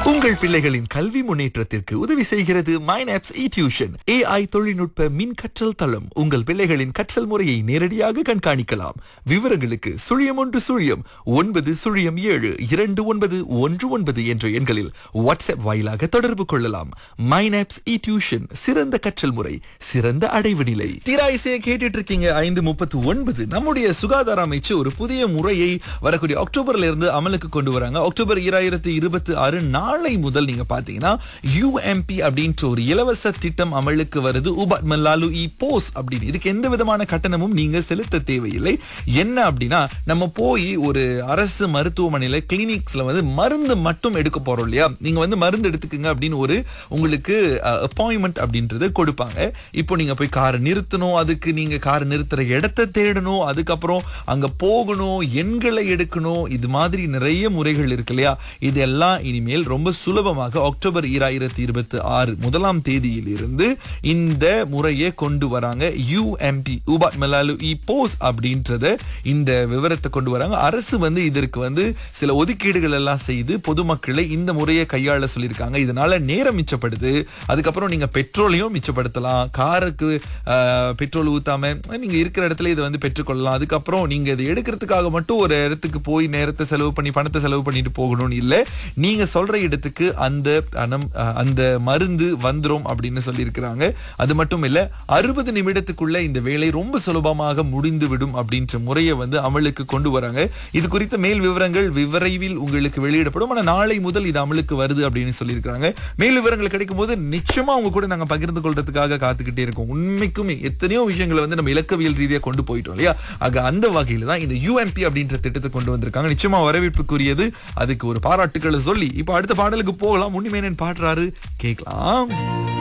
உங்கள் பிள்ளைகளின் கல்வி முன்னேற்றத்திற்கு உதவி செய்கிறது மைனாப்ஸ் இ டியூஷன் ஏஐ தொழில்நுட்ப மின் கற்றல் தளம் உங்கள் பிள்ளைகளின் கற்றல் முறையை நேரடியாக கண்காணிக்கலாம் விவரங்களுக்கு சுழியம் ஒன்று சுழியம் ஒன்பது சுழியம் ஏழு இரண்டு ஒன்பது ஒன்று ஒன்பது என்ற எண்களில் வாட்ஸ்அப் வாயிலாக தொடர்பு கொள்ளலாம் மைனாப்ஸ் இ டியூஷன் சிறந்த கற்றல் முறை சிறந்த அடைவு நிலை தீராயிசையை கேட்டுட்டு இருக்கீங்க ஐந்து முப்பத்து ஒன்பது நம்முடைய சுகாதார அமைச்சு ஒரு புதிய முறையை வரக்கூடிய அக்டோபர்ல இருந்து அமலுக்கு கொண்டு வராங்க அக்டோபர் இராயிரத்தி இருபத்தி ஆறு நாளை முதல் நீங்க பாத்தீங்கன்னா யூஎம்பி அப்படின்ற ஒரு இலவச திட்டம் அமலுக்கு வருது உபட் மல்லாலு இ போஸ் அப்படின்னு இதுக்கு எந்த விதமான கட்டணமும் நீங்க செலுத்த தேவையில்லை என்ன அப்படின்னா நம்ம போய் ஒரு அரசு மருத்துவமனையில கிளினிக்ஸ்ல வந்து மருந்து மட்டும் எடுக்க போறோம் இல்லையா நீங்க வந்து மருந்து எடுத்துக்கங்க அப்படின்னு ஒரு உங்களுக்கு அப்பாயின்மெண்ட் அப்படின்றது கொடுப்பாங்க இப்போ நீங்க போய் காரை நிறுத்தணும் அதுக்கு நீங்க கார் நிறுத்துற இடத்தை தேடணும் அதுக்கப்புறம் அங்க போகணும் எண்களை எடுக்கணும் இது மாதிரி நிறைய முறைகள் இருக்கு இல்லையா இதெல்லாம் இனிமேல் ரொம்ப சுலபமாக அக்டோபர் ஈராயிரத்தி இருபத்தி ஆறு முதலாம் தேதியில் இருந்து இந்த முறையை கொண்டு வராங்க யூஎம்பி உபாட் மலாலு இ போஸ் அப்படின்றத இந்த விவரத்தை கொண்டு வராங்க அரசு வந்து இதற்கு வந்து சில ஒதுக்கீடுகள் எல்லாம் செய்து பொதுமக்களை இந்த முறையை கையாள சொல்லியிருக்காங்க இதனால நேரம் மிச்சப்படுது அதுக்கப்புறம் நீங்க பெட்ரோலையும் மிச்சப்படுத்தலாம் காருக்கு ஆஹ், பெட்ரோல் ஊத்தாம நீங்க இருக்கிற இடத்துல இதை வந்து பெற்றுக்கொள்ளலாம் அதுக்கப்புறம் நீங்க இதை எடுக்கிறதுக்காக மட்டும் ஒரு இடத்துக்கு போய் நேரத்தை செலவு பண்ணி பணத்தை செலவு பண்ணிட்டு போகணும்னு இல்லை நீங்க சொல்ற இடத்துக்கு அந்த பணம் அஹ், அந்த மருந்து வந்துரும் அப்படின்னு சொல்லியிருக்கிறாங்க அது மட்டும் இல்ல அறுபது நிமிடத்துக்குள்ள இந்த வேலை ரொம்ப சுலபமாக முடிந்து விடும் அப்படின்ற முறையை வந்து அமலுக்கு கொண்டு வராங்க இது குறித்த மேல் விவரங்கள் விரைவில் உங்களுக்கு வெளியிடப்படும் ஆனா நாளை முதல் இது அமலுக்கு வருது அப்படின்னு சொல்லியிருக்காங்க மேல் விவரங்கள் கிடைக்கும் போது நிச்சயமா உங்க கூட நாங்க பகிர்ந்து கொள்றதுக்காக காத்துக்கிட்டே இருக்கோம் உண்மைக்குமே எத்தனையோ விஷயங்களை வந்து நம்ம இலக்கவியல் ரீதியா கொண்டு போயிட்டோம் இல்லையா ஆக அந்த வகையில தான் இந்த யூஎம்பி அப்படின்ற திட்டத்தை கொண்டு வந்திருக்காங்க நிச்சயமா வரவேற்புக்குரியது அதுக்கு ஒரு பாராட்டுக்களை சொல்லி இப்போ அடுத்த பாடலுக்கு போகலாம் உண்மையான பாடுறாரு கேட்கலாம்